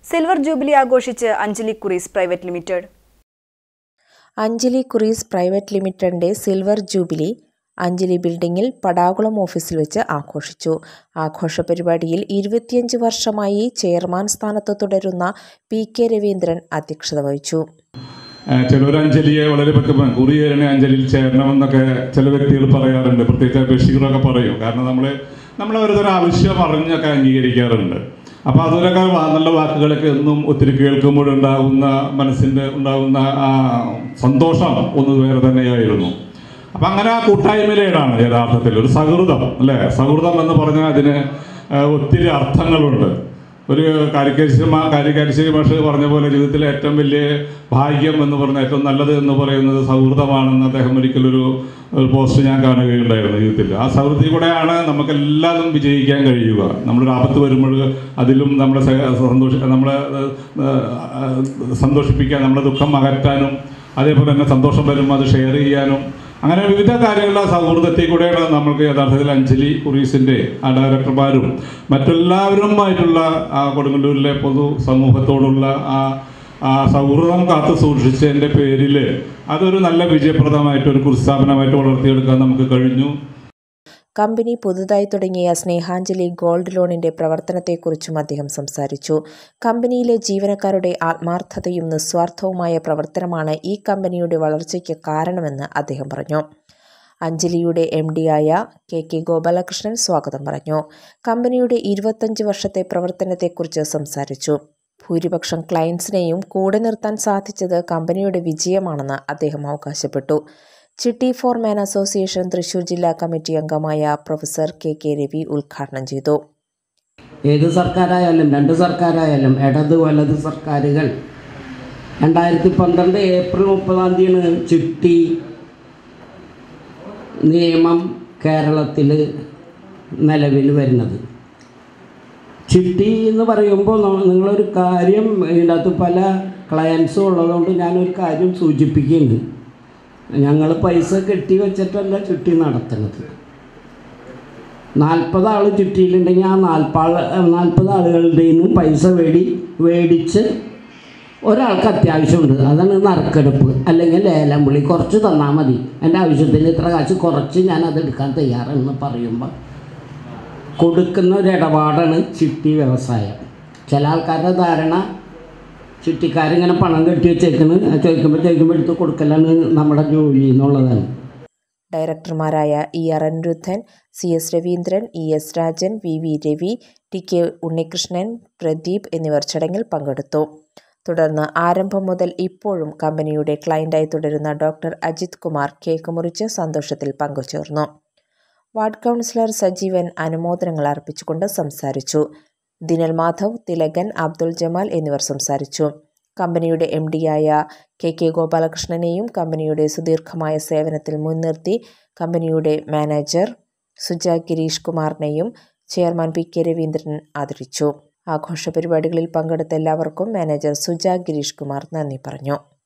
silver jubilee ആഘോഷിച്ച് Anjali Kuries private limited Anjali Kuries private ലിമിറ്റഡിന്റെ silver jubilee Anjali ബിൽഡിംഗിൽ പടാകുളം ഓഫീസിൽ വെച്ച് ആഘോഷിച്ചു ആഘോഷ പരിപാടിയിൽ ഇരുപത്തിയഞ്ച് വർഷമായി ചെയർമാൻ സ്ഥാനത്ത് തുടരുന്ന പി കെ രവീന്ദ്രൻ അധ്യക്ഷത വഹിച്ചു ചിലർ അഞ്ജലിയെ വളരെ പറ്റുമ്പോൾ കുറിയേരനെ അഞ്ജലിയിൽ ചേരണമെന്നൊക്കെ ചില വ്യക്തികൾ പറയാറുണ്ട് പ്രത്യേകിച്ച് ബഷീറൊക്കെ പറയും കാരണം നമ്മൾ നമ്മൾ ഓരോരുത്തർ ആവശ്യം അറിഞ്ഞൊക്കെ അംഗീകരിക്കാറുണ്ട് അപ്പോൾ അതിലൊക്കെ വാ- നല്ല വാക്കുകളൊക്കെ എന്നും ഒത്തിരി കേൾക്കുമ്പോഴുണ്ടാകുന്ന മനസ്സിൻ്റെ ഉണ്ടാകുന്ന ആ സന്തോഷം ഒന്ന് വേറെ തന്നെയായിരുന്നു അപ്പം അങ്ങനെ ആ കൂട്ടായ്മയിലാണ് യഥാർത്ഥത്തിൽ ഒരു സൗഹൃദം അല്ലേ സൗഹൃദം എന്ന് പറഞ്ഞാൽ അതിന് ആ, ഒത്തിരി അർത്ഥങ്ങളുണ്ട് ഒരു കാരിക്കാശ്ശേരി കാരിക്കാശ്ശേരി ഭാഷ പറഞ്ഞ പോലെ ജീവിതത്തിലെ ഏറ്റവും വലിയ ഭാഗ്യം എന്ന് പറഞ്ഞ ഏറ്റവും നല്ലത് എന്ന് പറയുന്നത് സൗഹൃദമാണെന്ന് അദ്ദേഹം ഒരിക്കലൊരു ഒരു പോസ്റ്റ് ഞാൻ കാണുകയുണ്ടായിരുന്നു ജീവിതത്തിൽ ആ സൗഹൃദത്തിൽ കൂടെയാണ് നമുക്ക് എല്ലാതും വിജയിക്കാൻ കഴിയുക നമ്മളൊരു ആപത്ത് വരുമ്പോൾ അതിലും നമ്മളെ സ- സന്തോഷ നമ്മളെ ഏഹ്, ഏഹ്, സന്തോഷിപ്പിക്കാൻ നമ്മളെ ദുഃഖം അകറ്റാനും അതേപോലെ തന്നെ സന്തോഷം വരുമ്പോൾ അത് ഷെയർ ചെയ്യാനും അങ്ങനെ വിവിധ കാര്യങ്ങൾ ആ സൗഹൃദത്തിൽ കൂടെയാണ് നമ്മൾക്ക് യഥാർത്ഥത്തിൽ അഞ്ജലി കുറീസിൻ്റെ ആ ഡയറക്ടർമാരും മറ്റെല്ലാവരുമായിട്ടുള്ള ആ കൊടുങ്ങല്ലൂരിലെ പൊതു സമൂഹത്തോടുള്ള ആ ആ സൗഹൃദം കാത്തു സൂക്ഷിച്ചതിൻ്റെ പേരിൽ അതൊരു നല്ല വിജയപ്രദമായിട്ട് ഒരു കുറിസ്ഥാപനമായിട്ട് വളർത്തിയെടുക്കാൻ നമുക്ക് കഴിഞ്ഞു കമ്പനി പുതുതായി തുടങ്ങിയ സ്നേഹാഞ്ജലി ഗോൾഡ് ലോണിന്റെ പ്രവർത്തനത്തെക്കുറിച്ചും അദ്ദേഹം സംസാരിച്ചു കമ്പനിയിലെ ജീവനക്കാരുടെ ആത്മാർത്ഥതയും നിസ്വാർത്ഥവുമായ പ്രവർത്തനമാണ് ഈ കമ്പനിയുടെ വളർച്ചയ്ക്ക് കാരണമെന്ന് അദ്ദേഹം പറഞ്ഞു അഞ്ജലിയുടെ എം ഡിയായ കെ കെ ഗോപാലകൃഷ്ണൻ സ്വാഗതം പറഞ്ഞു കമ്പനിയുടെ ഇരുപത്തഞ്ച് വർഷത്തെ പ്രവർത്തനത്തെക്കുറിച്ച് സംസാരിച്ചു ഭൂരിപക്ഷം ക്ലയൻസിനെയും കൂടെ നിർത്താൻ സാധിച്ചത് കമ്പനിയുടെ വിജയമാണെന്ന് അദ്ദേഹം അവകാശപ്പെട്ടു ചിട്ടി ഫോർമാൻ അസോസിയേഷൻ തൃശൂർ ജില്ലാ കമ്മിറ്റി അംഗമായ പ്രൊഫസർ കെ കെ രവി ഉദ്ഘാടനം ചെയ്തു ഏത് സർക്കാരായാലും രണ്ട് സർക്കാരായാലും ഇടത് വലത് സർക്കാരുകൾ രണ്ടായിരത്തി പന്ത്രണ്ട് ഏപ്രിൽ മുപ്പതാം തീയതിയാണ് ചിട്ടി നിയമം കേരളത്തിൽ നിലവിൽ വരുന്നത് ചിട്ടി എന്ന് പറയുമ്പോൾ ന- നിങ്ങളൊരു കാര്യം ഇതിനകത്ത് പല ക്ലയൻസും ഉള്ളതുകൊണ്ട് ഞാനൊരു കാര്യം സൂചിപ്പിക്കുന്നുണ്ട് ഞങ്ങൾ പൈസ കെട്ടി വെച്ചിട്ടല്ല ചിട്ടി നടത്തുന്നത് നാൽപ്പത് ആൾ ചുറ്റിയിലുണ്ടെങ്കിൽ ആ നാൽപ്പാൾ നാൽപ്പത് ആളുകളുടെ നിന്നും പൈസ വേടി മേടിച്ച് ഒരാൾക്ക് അത്യാവശ്യമുണ്ട് അതാണ് നറുക്കെടുപ്പ് അല്ലെങ്കിൽ ലേലം വിളി കുറച്ച് തന്നാൽ മതി എൻ്റെ ആവശ്യത്തിന് ഇത്ര കാശ് കുറച്ച് ഞാൻ അത് എടുക്കാൻ തയ്യാറെന്ന് പറയുമ്പോൾ കൊടുക്കുന്ന ഒരു ഇടപാടാണ് ചിട്ടി വ്യവസായം ചില ആൾക്കാരുടെ ധാരണ ചിട്ടിക്കാരിങ്ങനെ പണം കെട്ടി വെച്ചേക്കുന്നത് ചോദിക്കുമ്പോൾ ചോദിക്കുമ്പോൾ എടുത്ത് കൊടുക്കലാണ് നമ്മുടെ ജോലി എന്നുള്ളതാണ് ഡയറക്ടർമാരായ E R Aniruddhan C S Raveendran E S Rajan V V Ravi T K Unnikrishnan Pradeep എന്നിവർ ചടങ്ങിൽ പങ്കെടുത്തു തുടർന്ന് ആരംഭം മുതൽ ഇപ്പോഴും കമ്പനിയുടെ ക്ലയന്റായി തുടരുന്ന ഡോക്ടർ അജിത് കുമാർ കേക്ക് മുറിച്ച് സന്തോഷത്തിൽ പങ്കുചേർന്നു വാർഡ് കൗൺസിലർ സജീവൻ അനുമോദനങ്ങൾ അർപ്പിച്ചുകൊണ്ട് സംസാരിച്ചു ദിനൽ മാധവ് തിലകൻ അബ്ദുൾ ജമാൽ എന്നിവർ സംസാരിച്ചു കമ്പനിയുടെ എം ഡിയായ കെ കെ ഗോപാലകൃഷ്ണനെയും കമ്പനിയുടെ സുദീർഘമായ സേവനത്തിൽ മുൻനിർത്തി കമ്പനിയുടെ മാനേജർ സുജ ഗിരീഷ് കുമാറിനെയും ചെയർമാൻ പി കെ രവീന്ദ്രൻ ആദരിച്ചു ആഘോഷ പരിപാടികളിൽ പങ്കെടുത്ത എല്ലാവർക്കും മാനേജർ സുജ ഗിരീഷ് കുമാർ നന്ദി പറഞ്ഞു